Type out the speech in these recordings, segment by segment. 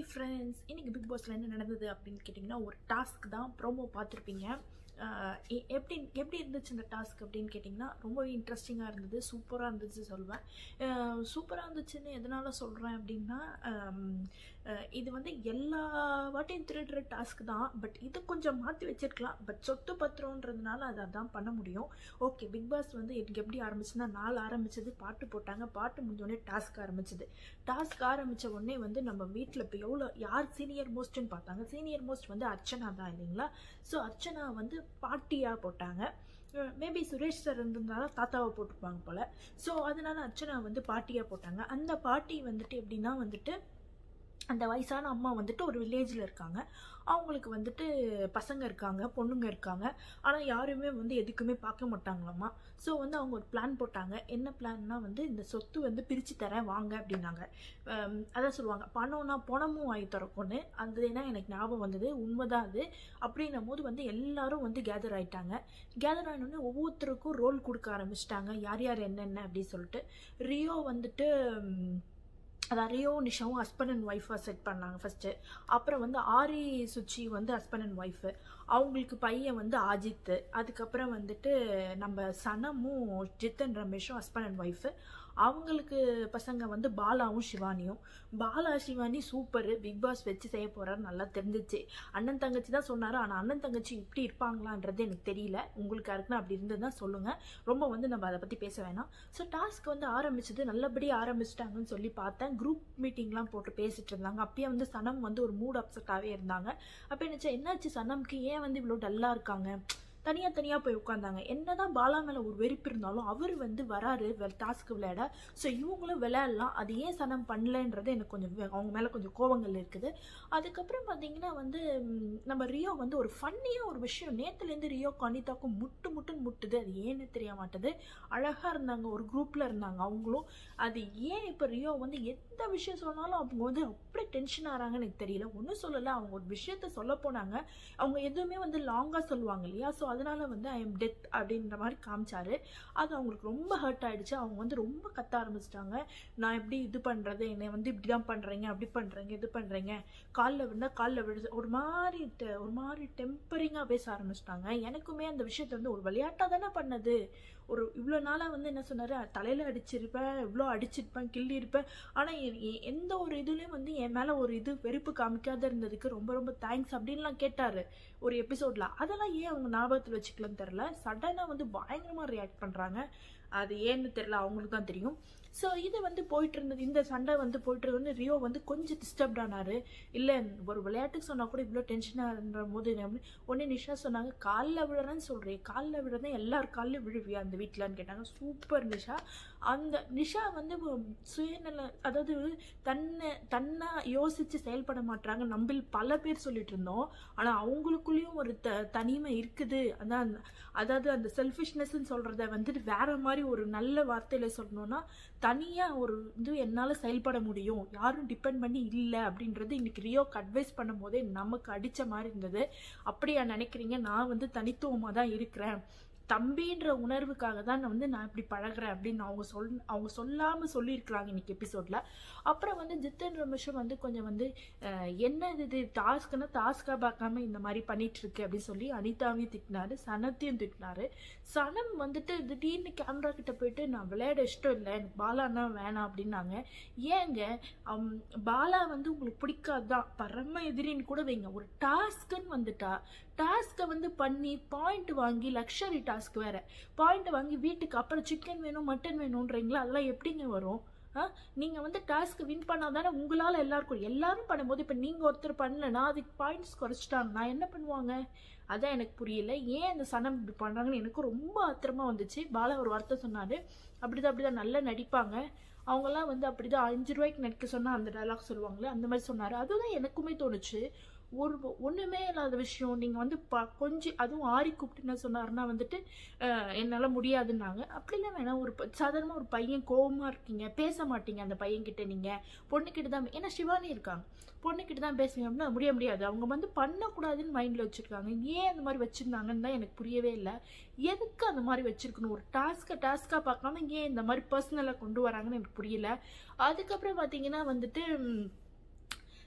friends இன்னைக்கு big பாஸில் என்ன நடந்தது அப்படின்னு கேட்டிங்கன்னா ஒரு டாஸ்க் தான் ப்ரோமோ பார்த்துருப்பீங்க ஆஹ் எ- எப்படி எப்படி இருந்துச்சு இந்த டாஸ்க் அப்படின்னு கேட்டிங்கன்னா ரொம்பவே இன்ட்ரெஸ்டிங்காக இருந்தது சூப்பராக இருந்துச்சு சொல்வேன் சூப்பராக இருந்துச்சுன்னு எதனால் சொல்கிறேன் அப்படின்னா ஆம், ஆஹ் இது வந்து எல்லா வாட்டியும் திருடுற டாஸ்க் தான் பட் இது கொஞ்சம் மாற்றி வச்சிருக்கலாம் பட் சொத்து பத்திரம்ன்றதுனால அதை அதான் பண்ண முடியும் ஓகே பிக் பாஸ் வந்து எனக்கு எப்படி ஆரம்பிச்சுன்னா நாள் ஆரம்பிச்சது பாட்டு போட்டாங்க பாட்டு முடிஞ்சோடனே டாஸ்க் ஆரம்பிச்சது டாஸ்க் ஆரம்பித்த உடனே வந்து நம்ம வீட்டில் இப்போ எவ்வளோ யார் சீனியர் மோஸ்ட்னு பார்த்தாங்க சீனியர் மோஸ்ட் வந்து அர்ச்சனா தான் இல்லைங்களா ஸோ அர்ச்சனா வந்து பாட்டியாக போட்டாங்க மேபி சுரேஷ் சார் இருந்ததுனால தாத்தாவை போட்டிருப்பாங்க போல் ஸோ அதனால அர்ச்சனா வந்து பாட்டியாக போட்டாங்க அந்த பாட்டி வந்துட்டு எப்படின்னா வந்துட்டு அந்த வயசான அம்மா வந்துட்டு ஒரு வில்லேஜில் இருக்காங்க அவங்களுக்கு வந்துட்டு பசங்க இருக்காங்க பொண்ணுங்க இருக்காங்க ஆனால் யாருமே வந்து எதுக்குமே பார்க்க மாட்டாங்களாம்மா ஸோ வந்து அவங்க ஒரு பிளான் போட்டாங்க என்ன பிளான்னா வந்து இந்த சொத்து வந்து பிரித்து தரேன் வாங்க அப்படின்னாங்க அம், அதான் சொல்லுவாங்க பணம்னா பணமும் வாங்கி தரக்கும்னு அது என்ன எனக்கு ஞாபகம் வந்தது உண்மைதான் அது அப்படின்னும் போது வந்து எல்லாரும் வந்து கேதர் ஆயிட்டாங்க கேதர் ஆனோடனே ஒவ்வொருத்தருக்கும் ரோல் கொடுக்க ஆரம்பிச்சிட்டாங்க யார் யார் என்னென்ன அப்படின்னு சொல்லிட்டு ரியோ வந்துட்டு ம், அதான் ரியோ நிஷாவும் ஹஸ்பண்ட் அண்ட் ஒய்ஃபாக செட் பண்ணாங்க ஃபஸ்ட்டு அப்புறம் வந்து ஆரி சுச்சி வந்து ஹஸ்பண்ட் அண்ட் ஒய்ஃபு அவங்களுக்கு பையன் வந்து அஜித் அதுக்கப்புறம் வந்துட்டு நம்ம சனமும் ஜித்தன் ரமேஷும் ஹஸ்பண்ட் அண்ட் ஒய்ஃபு அவங்களுக்கு பசங்க வந்து பாலாவும் சிவானியும் Bala Shivani super Bigg Boss வச்சு செய்ய போறாரு நல்லா தெரிஞ்சிச்சு அண்ணன் தங்கச்சி தான் சொன்னாரு ஆனால் அண்ணன் தங்கச்சி இப்படி இருப்பாங்களான்றது எனக்கு தெரியல உங்களுக்கு யாருக்குன்னா அப்படி இருந்ததுன்னா சொல்லுங்க ரொம்ப வந்து நம்ம அதை பற்றி பேச வேணாம் ஸோ டாஸ்க் வந்து ஆரம்பிச்சது நல்லபடியாக ஆரம்பிச்சிட்டாங்கன்னு சொல்லி பார்த்தேன் குரூப் மீட்டிங்லாம் போட்டு பேசிட்டு இருந்தாங்க அப்பயே வந்து சனம் வந்து ஒரு மூட் அப்செட்டாகவே இருந்தாங்க அப்போ நினச்சேன் என்னாச்சு சனம்க்கு ஏன் வந்து இவ்வளோ டல்லாக இருக்காங்க தனியாக தனியாக போய் உட்காந்தாங்க என்னதான் பாலா மேலே ஒரு வெறுப்பு இருந்தாலும் அவர் வந்து வராரு டாஸ்க் விளையாட ஸோ இவங்களும் விளையாடலாம் அது ஏன் சனம் பண்ணலன்றது எனக்கு கொஞ்சம் வே- அவங்க மேலே கொஞ்சம் கோவங்கள் இருக்குது அதுக்கப்புறம் பார்த்தீங்கன்னா வந்து ம், நம்ம ரியோ வந்து ஒரு ஃபன்னியாக ஒரு விஷயம் நேற்றுலேருந்து ரியோ அனிதாக்கும் முட்டு முட்டுன்னு முட்டுது அது ஏன்னு தெரிய மாட்டுது அழகாக இருந்தாங்க ஒரு குரூப்பில் இருந்தாங்க அவங்களும் அது ஏன் இப்போ ரியோ வந்து எந்த விஷயம் சொன்னாலும் அவங்க வந்து அப்படியே டென்ஷன் ஆகிறாங்கன்னு எனக்கு தெரியல ஒன்றும் சொல்லலை அவங்க ஒரு விஷயத்த சொல்ல போனாங்க அவங்க எதுவுமே வந்து லாங்காக சொல்லுவாங்க இல்லையா ஸோ அதனால வந்து ஐ எம் டெத் அப்படின்ற மாதிரி காமிச்சாரு அது அவங்களுக்கு ரொம்ப ஹர்ட் ஆயிடுச்சு அவங்க வந்து ரொம்ப கத்த ஆரம்பிச்சிட்டாங்க நான் எப்படி இது பண்ணுறது என்னை வந்து இப்படி தான் பண்ணுறீங்க அப்படி பண்ணுறீங்க இது பண்ணுறீங்க காலில் விழுந்தா காலில் விழுது ஒரு மாதிரி te- ஒரு மாதிரி டெம்பரிங்காக பேச ஆரம்பிச்சிட்டாங்க எனக்குமே அந்த விஷயத்தை வந்து ஒரு விளையாட்டாக தானே பண்ணது ஒரு இவ்வளோ நாளாக வந்து என்ன சொன்னார் தலையில் அடிச்சிருப்பேன் இவ்வளோ அடிச்சிருப்பேன் கிள்ளி இருப்பேன் ஆனால் எந்த ஒரு இதுலேயும் வந்து என் மேலே ஒரு இது வெறுப்பு காமிக்காத இருந்ததுக்கு ரொம்ப ரொம்ப தேங்க்ஸ் அப்படின்லாம் கேட்டார் ஒரு எபிசோடில் அதெல்லாம் ஏன் அவங்க ஞாபகத்தில் வச்சுக்கலன்னு தெரில சடனாக வந்து பயங்கரமாக ரியாக்ட் பண்ணுறாங்க அது ஏன்னு தெரில அவங்களுக்கு தான் தெரியும் ஸோ இது வந்து போயிட்டு இருந்தது இந்த சண்டை வந்து போயிட்டு இருந்து ரியோ வந்து கொஞ்சம் டிஸ்டர்ப்ட் ஆனாரு இல்லை ஒரு விளையாட்டுக்கு சொன்னா கூட இவ்வளோ டென்ஷனாக போது உடனே நிஷா சொன்னாங்க காலில் விழுறேன்னு சொல்கிறேன் காலில் விழுறதா எல்லார் காலிலும் விழுவியா அந்த வீட்டிலன்னு கேட்டாங்க சூப்பர் நிஷா அந்த நிஷா வந்து சுயநல அதாவது தன்னை தன்னை யோசித்து செயல்பட மாட்டாங்க நம்மில் பல பேர் சொல்லிட்டு இருந்தோம் ஆனால் அவங்களுக்குள்ளேயும் ஒரு த தனிமை இருக்குது அதான் அதாவது அந்த செல்ஃபிஷ்னஸ்ன்னு சொல்கிறத வந்துட்டு வேற மாதிரி ஒரு நல்ல வார்த்தையில் சொல்லணும்னா தனியாக ஒரு இது என்னால் செயல்பட முடியும் யாரும் டிபெண்ட் பண்ணி இல்லை அப்படின்றது இன்னைக்கு ரியோக்கு அட்வைஸ் பண்ணும் போதே நமக்கு அடித்த மாதிரி இருந்தது அப்படியா நினைக்கிறீங்க நான் வந்து தனித்துவமாக தான் இருக்கிறேன் தம்பின்ற உணர்வுக்காக தான் நான் வந்து நான் இப்படி பழகுறேன் அப்படின்னு அவங்க சொல் அவங்க சொல்லாமல் சொல்லியிருக்கிறாங்க இன்னைக்கு எபிசோடில் அப்புறம் வந்து ஜித்தன் ரமேஷும் வந்து கொஞ்சம் வந்து அஹ், என்ன இது டாஸ்க்குன்னா டாஸ்க்காக பார்க்காம இந்த மாதிரி பண்ணிட்டு இருக்கு அப்படின்னு சொல்லி அனிதாவையும் திட்டினாரு சனத்தையும் திட்டினாரு சனம் வந்துட்டு திடீர்னு கேமரா கிட்ட போயிட்டு நான் விளையாட இஷ்டம் இல்லை எனக்கு பாலான்னா வேணாம் அப்படின்னாங்க ஏங்க அம், பாலா வந்து உங்களுக்கு பிடிக்காதுதான் பரம எதிரின்னு கூட வைங்க ஒரு டாஸ்க்குன்னு வந்துட்டா டாஸ்க்கை வந்து பண்ணி பாயிண்ட் வாங்கி லக்ஸரி டாஸ்க் வேற பாயிண்ட் வாங்கி வீட்டுக்கு அப்புறம் சிக்கன் வேணும் மட்டன் வேணுன்றீங்களா அதெல்லாம் எப்படிங்க வரும் ஆ நீங்கள் வந்து டாஸ்க்கு வின் பண்ணாதானே உங்களால் எல்லாருக்கும் எல்லாரும் பண்ணும்போது இப்போ நீங்கள் ஒருத்தர் பண்ணலன்னா அதுக்கு பாயிண்ட்ஸ் குறைச்சிட்டாங்க நான் என்ன பண்ணுவாங்க அதான் எனக்கு புரியல ஏன் இந்த சனம் இப்படி பண்ணுறாங்கன்னு எனக்கு ரொம்ப ஆத்திரமா வந்துச்சு பாலா ஒரு வார்த்தை சொன்னார் அப்படிதான் அப்படிதான் நல்லா நடிப்பாங்க அவங்கெல்லாம் வந்து அப்படிதான் அஞ்சு ரூபாய்க்கு நடிக்க சொன்னால் அந்த டைலாக் சொல்லுவாங்களே அந்த மாதிரி சொன்னார் அதுதான் எனக்குமே தோணுச்சு ஒரு ஒன்றுமே இல்லாத விஷயம் நீங்கள் வந்து ப கொஞ்சம் அதுவும் ஆரி கூப்பிட்டு என்ன சொன்னாருன்னா வந்துட்டு என்னால் முடியாதுன்னாங்க அப்படிலாம் வேணாம் ஒரு சாதாரணமாக ஒரு பையன் கோவமாக இருக்கீங்க பேச மாட்டீங்க அந்த பையன்கிட்ட நீங்கள் பொண்ணுக்கிட்ட தான் ஏன்னா சிவானி இருக்காங்க பொண்ணுக்கிட்ட தான் பேசுவீங்க அப்படின்னா முடிய முடியாது அவங்க வந்து பண்ணக்கூடாதுன்னு மைண்டில் வச்சுருக்காங்க ஏன் அந்த மாதிரி வச்சுருந்தாங்கன்னு தான் எனக்கு புரியவே இல்லை எதுக்கு அந்த மாதிரி வச்சுருக்கணும் ஒரு டாஸ்க்கை டாஸ்க்காக பார்க்காம ஏன் இந்த மாதிரி பர்சனலாக கொண்டு வராங்கன்னு எனக்கு புரியல அதுக்கப்புறம் பார்த்தீங்கன்னா வந்துட்டு ம்,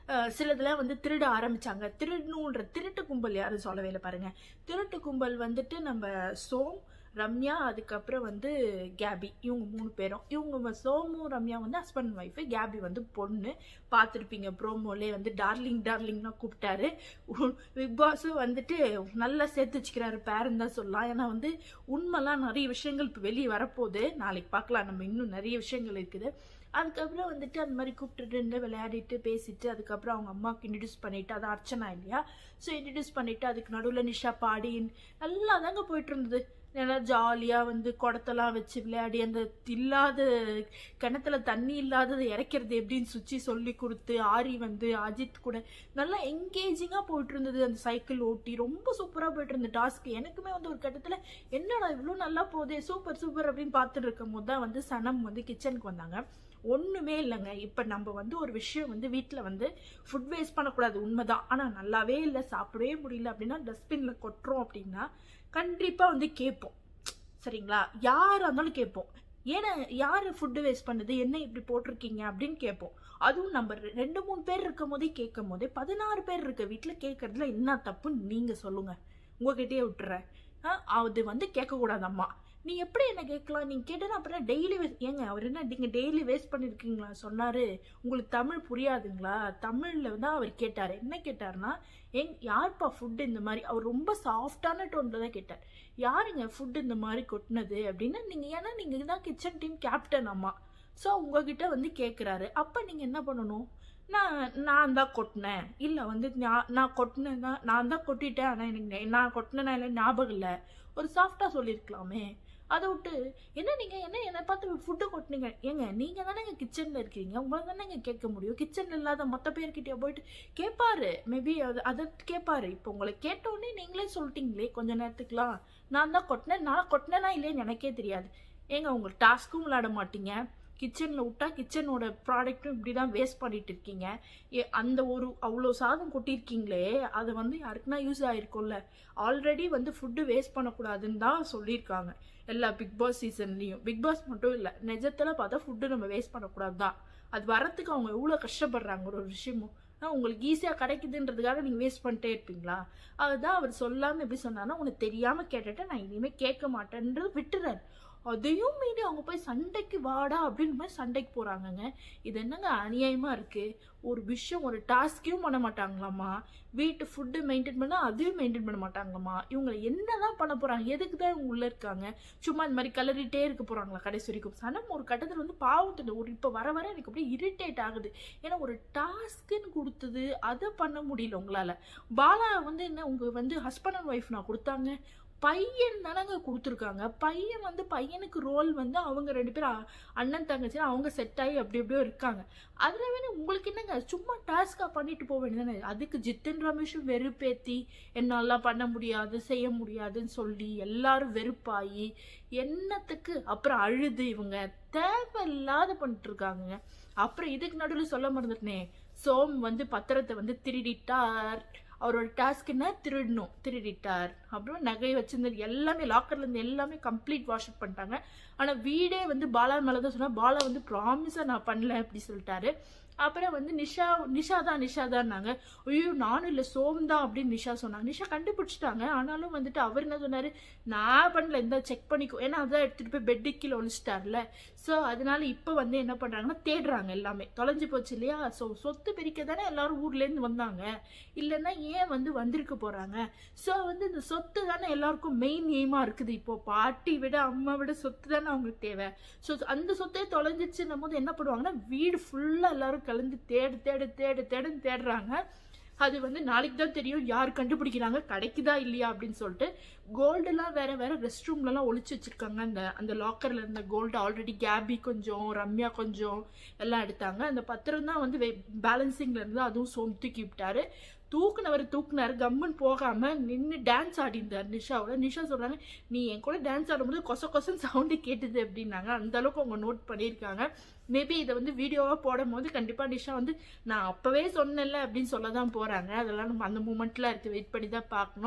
அஹ், சிலதுல வந்து திருட ஆரம்பிச்சாங்க திருடணுன்ற திருட்டு கும்பல் யாரும் சொல்லவே இல்லை பாருங்க திருட்டு கும்பல் வந்துட்டு நம்ம சோம் ரம்யா அதுக்கப்புறம் வந்து கேபி இவங்க மூணு பேரும் இவங்க வ- சோமு ரம்யா வந்து ஹஸ்பண்ட் ஒய்ஃபு கேபி வந்து பொண்ணு பார்த்துருப்பீங்க ப்ரோமோலே வந்து டார்லிங் டார்லிங்னா கூப்பிட்டாரு பிக் பாஸும் வந்துட்டு நல்லா சேர்த்து வச்சுக்கிறாரு பேரன் தான் சொல்லலாம் ஏன்னா வந்து உண்மைலாம் நிறைய விஷயங்கள் இப்போ வெளியே வரப்போகுது நாளைக்கு பார்க்கலாம் நம்ம இன்னும் நிறைய விஷயங்கள் இருக்குது அதுக்கப்புறம் வந்துட்டு அந்த மாதிரி கூப்பிட்டுட்டு இருந்து விளையாடிட்டு பேசிட்டு அதுக்கப்புறம் அவங்க அம்மாவுக்கு இன்ட்ரடியூஸ் பண்ணிட்டு அது அர்ச்சனா இல்லையா ஸோ இன்ட்ரடியூஸ் பண்ணிட்டு அதுக்கு நடுவில் நிஷா பாடி நல்லா தாங்க போயிட்டு இருந்தது நல்லா ஜாலியாக வந்து குடத்தெல்லாம் வச்சு விளையாடி அந்த இல்லாத கிணத்துல தண்ணி இல்லாததை இறைக்கிறது எப்படின்னு சுச்சி சொல்லி கொடுத்து ஆரி வந்து அஜித் கூட நல்லா என்கேஜிங்காக போயிட்டு இருந்தது அந்த சைக்கிள் ஓட்டி ரொம்ப சூப்பராக போயிட்டு இருந்த டாஸ்க் எனக்குமே வந்து ஒரு கட்டத்தில் என்னடா இவ்வளோ நல்லா போதே சூப்பர் சூப்பர் அப்படின்னு பார்த்துட்டு இருக்கும் போது தான் வந்து சனம் வந்து கிச்சனுக்கு வந்தாங்க ஒன்றுமே இல்லைங்க இப்போ நம்ம வந்து ஒரு விஷயம் வந்து வீட்டில் வந்து ஃபுட் வேஸ்ட் பண்ணக்கூடாது உண்மைதான் ஆனால் நல்லாவே இல்லை சாப்பிடவே முடியல அப்படின்னா டஸ்ட்பினில் கொட்டுறோம் அப்படின்னா கண்டிப்பாக வந்து கேட்போம் சரிங்களா யாராக இருந்தாலும் கேட்போம் ஏன்னா யார் ஃபுட்டு வேஸ்ட் பண்ணுது என்ன இப்படி போட்டிருக்கீங்க அப்படின்னு கேட்போம் அதுவும் நம்ம ரெ- ரெண்டு மூணு பேர் இருக்கும் போதே கேட்கும் போதே பதினாறு பேர் இருக்க வீட்டில் கேட்கறதுல என்ன தப்புன்னு நீங்கள் சொல்லுங்கள் உங்ககிட்டயே விட்டுறேன் ஆ, அது வந்து கேட்கக்கூடாது அம்மா நீ எப்படி என்ன கேட்கலாம் நீங்கள் கேட்டேன்னா அப்புறம் டெய்லி ஏங்க அவர் என்ன நீங்கள் டெய்லி வேஸ்ட் பண்ணியிருக்கீங்களா சொன்னார் உங்களுக்கு தமிழ் புரியாதுங்களா தமிழில் தான் அவர் கேட்டார் என்ன கேட்டார்னா எங் யார்ப்பா ஃபுட்டு இந்த மாதிரி அவர் ரொம்ப சாஃப்டான டோனில் தான் கேட்டார் யாருங்க ஃபுட்டு இந்த மாதிரி கொட்டினது அப்படின்னா நீங்கள் ஏன்னா நீங்கள் தான் கிச்சன் டீம் கேப்டன் அம்மா ஸோ உங்ககிட்ட வந்து கேட்குறாரு அப்போ நீங்கள் என்ன பண்ணணும் நான் நான் தான் கொட்டினேன் இல்லை வந்து நான் நான் கொட்டினேன் தான் நான் தான் கொட்டிட்டேன் ஆனால் எனக்கு நெ- நான் கொட்டினேனா இல்லை ஞாபகம் இல்லை ஒரு சாஃப்டாக சொல்லியிருக்கலாமே அதை விட்டு என்ன நீங்கள் என்ன என்னை பார்த்து ஃபுட்டு கொட்டினீங்க ஏங்க நீங்கள் தானே எங்கள் கிச்சனில் இருக்கீங்க உங்களை தானே கேட்க முடியும் கிச்சனில் இல்லாத மொத்த பேர்கிட்டயே போயிட்டு கேட்பாரு மேபி அது அதை கேட்பாரு இப்போ உங்களை கேட்டோடனே நீங்களே சொல்லிட்டீங்களே கொஞ்ச நேரத்துக்குலாம் நான் தான் கொட்டினேன் நான் கொட்டினேனா இல்லைன்னு எனக்கே தெரியாது ஏங்க உங்களுக்கு டாஸ்க்கும் விளையாட மாட்டீங்க கிச்சனில் விட்டா கிச்சனோட ப்ராடக்ட்டும் இப்படி தான் வேஸ்ட் பண்ணிட்டு இருக்கீங்க ஏ- அந்த ஒரு அவ்வளோ சாதம் கொட்டியிருக்கீங்களே அது வந்து யாருக்குன்னா யூஸ் ஆயிருக்கும்ல ஆல்ரெடி வந்து ஃபுட்டு வேஸ்ட் பண்ணக்கூடாதுன்னு தான் சொல்லியிருக்காங்க எல்லா பிக் பாஸ் சீசன்லேயும் பிக் பாஸ் மட்டும் இல்லை நிஜத்தில் பார்த்தா ஃபுட்டு நம்ம வேஸ்ட் பண்ணக்கூடாது தான் அது வரத்துக்கு அவங்க எவ்வளோ கஷ்டப்படுறாங்க ஒரு ஒரு விஷயமும் ஆ, உங்களுக்கு ஈஸியாக கிடைக்குதுன்றதுக்காக நீங்கள் வேஸ்ட் பண்ணிட்டே இருப்பீங்களா அதுதான் அவர் சொல்லாமல் எப்படி சொன்னார்னா உனக்கு தெரியாமல் கேட்டுட்டு நான் இனிமேல் கேட்க மாட்டேன்றது விட்டுறாரு அதையும் மீறி அவங்க போய் சண்டைக்கு வாடா அப்படின்னு மாதிரி சண்டைக்கு போகிறாங்கங்க இது என்னங்க அநியாயமாக இருக்குது ஒரு விஷயம் ஒரு டாஸ்க்கையும் பண்ண மாட்டாங்களாம்மா வீட்டு ஃபுட்டு மெயின்டைன் பண்ணால் அதையும் மெயின்டைன் பண்ண மாட்டாங்களாம்மா இவங்க என்னதான் பண்ண போகிறாங்க எதுக்கு தான் இவங்க உள்ளே இருக்காங்க சும்மா இந்த மாதிரி கலரிட்டே இருக்க போகிறாங்களா கடைசி வரைக்கும் சனம் ஒரு கட்டத்தில் வந்து பாவத்தில் ஒரு இப்போ வர வர எனக்கு அப்படியே இரிட்டேட் ஆகுது ஏன்னா ஒரு டாஸ்க்குன்னு கொடுத்தது அதை பண்ண முடியல உங்களால் பாலா வந்து என்ன உங்கள் வந்து ஹஸ்பண்ட் அண்ட் ஒய்ஃப் நான் கொடுத்தாங்க பையன் தானங்க கொடுத்துருக்காங்க பையன் வந்து பையனுக்கு ரோல் வந்து அவங்க ரெண்டு பேரும் அ- அண்ணன் தங்கச்சி அவங்க செட் ஆகி அப்படி அப்படியோ இருக்காங்க அதில் வேணா உங்களுக்கு என்னங்க சும்மா டாஸ்காக பண்ணிட்டு போக வேண்டியதானே அதுக்கு ஜித்தன் ரமேஷும் வெறுப்பேத்தி என்னாலாம் பண்ண முடியாது செய்ய முடியாதுன்னு சொல்லி எல்லாரும் வெறுப்பாகி என்னத்துக்கு அப்புறம் அழுது இவங்க தேவையில்லாத பண்ணிட்டு இருக்காங்க அப்புறம் இதுக்கு நடுவில் சொல்ல மறந்துட்டனே சோம் வந்து பத்திரத்தை வந்து திருடிட்டார் அவரோட டாஸ்க் என்ன திருடணும் திருடிட்டார் அப்புறம் நகை வச்சிருந்தது எல்லாமே லாக்கர்ல இருந்து எல்லாமே கம்ப்ளீட் வாஷ் அப் பண்ணிட்டாங்க ஆனா வீடே வந்து பாலா மேல தான் சொன்னா பாலா வந்து ப்ராமிஸா நான் பண்ணல அப்படி சொல்லிட்டாரு அப்புறம் வந்து நிஷா நிஷா தான் நிஷா தான்னாங்க ஐயோ நானும் இல்லை சோம் தான் அப்படின்னு நிஷா சொன்னாங்க நிஷா கண்டுபிடிச்சிட்டாங்க ஆனாலும் வந்துட்டு அவர் என்ன சொன்னாரு நான் பண்ணல இந்த செக் பண்ணிக்கோ ஏன்னா அதான் எடுத்துட்டு போய் பெட்டு கீழே ஒழிச்சிட்டார்ல ஸோ அதனால இப்போ வந்து என்ன பண்றாங்கன்னா தேடுறாங்க எல்லாமே தொலைஞ்சு போச்சு இல்லையா ஸோ சொத்து பிரிக்க தானே எல்லாரும் ஊர்லேருந்து வந்தாங்க இல்லைன்னா ஏன் வந்து வந்திருக்க போறாங்க ஸோ வந்து இந்த சொத்து தானே எல்லாருக்கும் மெயின் எய்மா இருக்குது இப்போ பாட்டி விட அம்மா விட சொத்து தானே அவங்களுக்கு தேவை ஸோ அந்த சொத்தே தொலைஞ்சிச்சுன்னும் போது என்ன பண்ணுவாங்கன்னா வீடு ஃபுல்லாக எல்லாரும் கலந்து தேடு தேடு தேடு தேடுன்னு தேடுறாங்க அது வந்து நாளைக்கு தான் தெரியும் யார் கண்டுபிடிக்கிறாங்க கிடைக்குதா இல்லையா அப்படின்னு சொல்லிட்டு கோல்டெல்லாம் வேற வேற ரெஸ்ட் ரூம்லலாம் ஒளிச்சு வச்சிருக்காங்க அந்த அந்த லாக்கர்ல இருந்த கோல்டு ஆல்ரெடி கேபி கொஞ்சம் ரம்யா கொஞ்சம் எல்லாம் எடுத்தாங்க அந்த பத்திரம் தான் வந்து பேலன்சிங்ல இருந்து அதுவும் சோம் தூக்கி விட்டாரு தூக்குனவர் தூக்குனாரு கம்முன்னு போகாம நின்று டான்ஸ் ஆடிந்தார் நிஷாவோட நிஷா சொல்றாங்க நீ என் கூட டான்ஸ் ஆடும்போது கொச கொசன்னு சவுண்டு கேட்டுது அப்படின்னாங்க அந்த அளவுக்கு அவங்க நோட் பண்ணியிருக்காங்க மேபி இதை வந்து வீடியோவாக போடும் போது கண்டிப்பாக நிஷா வந்து நான் அப்போவே சொன்னேன்ல அப்படின்னு சொல்ல தான் போகிறாங்க அதெல்லாம் நம்ம அந்த மூமெண்ட்டில் இருக்கு வெயிட் பண்ணி தான் பார்க்கணும்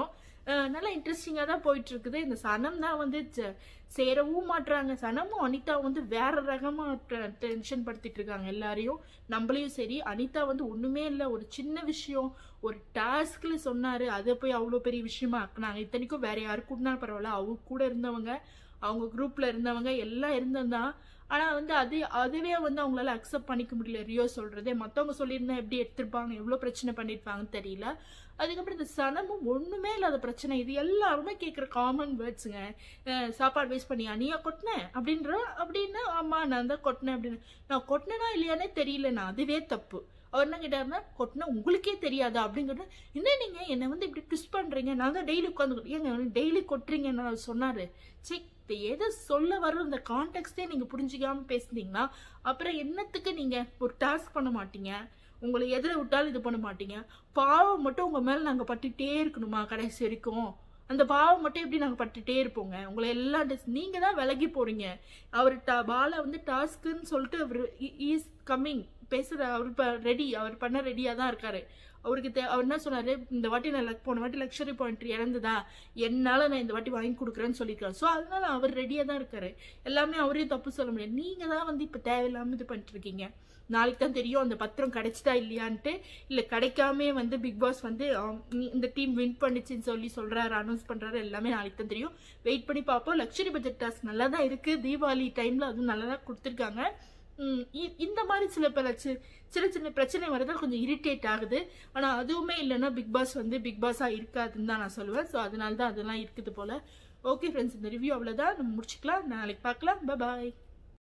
அஹ் நல்லா இன்ட்ரெஸ்டிங்காக தான் போயிட்டு இருக்குது இந்த சனம் தான் வந்து ஜ- சேரவும் மாட்றாங்க சனமும் அனிதா வந்து வேற ரகமா டென்ஷன் படுத்திட்டு இருக்காங்க எல்லாரையும் நம்மளையும் சரி அனிதா வந்து ஒண்ணுமே இல்லை ஒரு சின்ன விஷயம் ஒரு டாஸ்க்ல சொன்னாரு அதை போய் அவ்வளோ பெரிய விஷயமா ஆக்குனாங்க இத்தனைக்கும் வேற யாரு கூடனா பரவாயில்ல அவங்க கூட இருந்தவங்க அவங்க குரூப்ல இருந்தவங்க எல்லாம் இருந்ததுதான் ஆனா வந்து அது அதுவே வந்து அவங்களால அக்செப்ட் பண்ணிக்க முடியல ரியோ சொல்றதே மத்தவங்க சொல்லியிருந்தா எப்படி எடுத்திருப்பாங்க எவ்வளவு பிரச்சனை பண்ணிருப்பாங்கன்னு தெரியல அதுக்கப்புறம் இந்த சனமும் ஒண்ணுமே இல்லாத பிரச்சனை இது எல்லாருமே கேட்குற காமன் வேர்ட்ஸுங்க சாப்பாடு வேஸ்ட் பண்ணி அனியா கொட்டினேன் அப்படின்ற அப்படின்னா ஆமா நான் தான் கொட்டினேன் அப்படின்னு நான் கொட்டினேனா இல்லையானே தெரியலண்ணா அதுவே தப்பு அவர் என்ன கேட்டாருன்னா கொட்டினா உங்களுக்கே தெரியாதா அப்படிங்கிறது என்ன நீங்க என்னை வந்து இப்படி ட்விஸ்ட் பண்றீங்க நான் தான் டெய்லி உட்காந்து ஏங்க டெய்லி கொட்டுறீங்கன்னு அவர் சொன்னாரு சரி இப்போ எதை சொல்ல வர இந்த கான்டெக்ட்டே நீங்க புரிஞ்சுக்காம பேசுனீங்கன்னா அப்புறம் என்னத்துக்கு நீங்க ஒரு டாஸ்க் பண்ண மாட்டீங்க உங்களை எதிர விட்டாலும் இது பண்ண மாட்டீங்க பாவம் மட்டும் உங்க மேல நாங்க பட்டுட்டே இருக்கணுமா கடைசி வரைக்கும் அந்த பாவம் மட்டும் எப்படி நாங்க பட்டுட்டே இருப்போங்க உங்களை எல்லாம் dis- நீங்க தான் விலகி போறீங்க அவர் டா பாலா வந்து டாஸ்க்குன்னு சொல்லிட்டு அவர் இஸ் கம்மிங் பேசுற அவர் இப்போ ரெடி அவர் பண்ண ரெடியா தான் இருக்காரு அவருக்கு தே அவர் என்ன சொன்னாரு இந்த வாட்டி நான் லக் போன வாட்டி லக்ஸரி பாயிண்ட் இறந்துதா என்னால நான் இந்த வாட்டி வாங்கி கொடுக்குறேன்னு சொல்லியிருக்காரு ஸோ அதனால அவர் ரெடியா தான் இருக்காரு எல்லாமே அவரையும் தப்பு சொல்ல முடியாது நீங்க தான் வந்து இப்போ தேவையில்லாம இது பண்ணிட்டு இருக்கீங்க நாளைக்கு தான் தெரியும் அந்த பத்திரம் கிடைச்சிட்டா இல்லையான்ட்டு இல்ல கிடைக்காம வந்து பிக் பாஸ் வந்து ஆம், நீ- இந்த டீம் வின் பண்ணிச்சுன்னு சொல்லி சொல்றாரு அனௌன்ஸ் பண்றாரு எல்லாமே நாளைக்கு தான் தெரியும் வெயிட் பண்ணி பார்ப்போம் லக்ஸரி பட்ஜெட் டாஸ்க் நல்லா தான் இருக்கு தீபாவளி டைம்ல அதுவும் நல்லா தான் கொடுத்துருக்காங்க ம், இ- இந்த மாதிரி சில பல சி- சின்ன சின்ன பிரச்சனை வரதான் கொஞ்சம் இரிட்டேட் ஆகுது ஆனா அதுவுமே இல்லைன்னா பிக் பாஸ் வந்து பிக் பாஸா இருக்காதுன்னு தான் நான் சொல்லுவேன் ஸோ அதனால தான் அதெல்லாம் இருக்குது போல ஓகே ஃப்ரெண்ட்ஸ் இந்த ரிவ்யூ அவ்வளோதான் நம்ம முடிச்சுக்கலாம் நாளைக்கு பார்க்கலாம் பாய்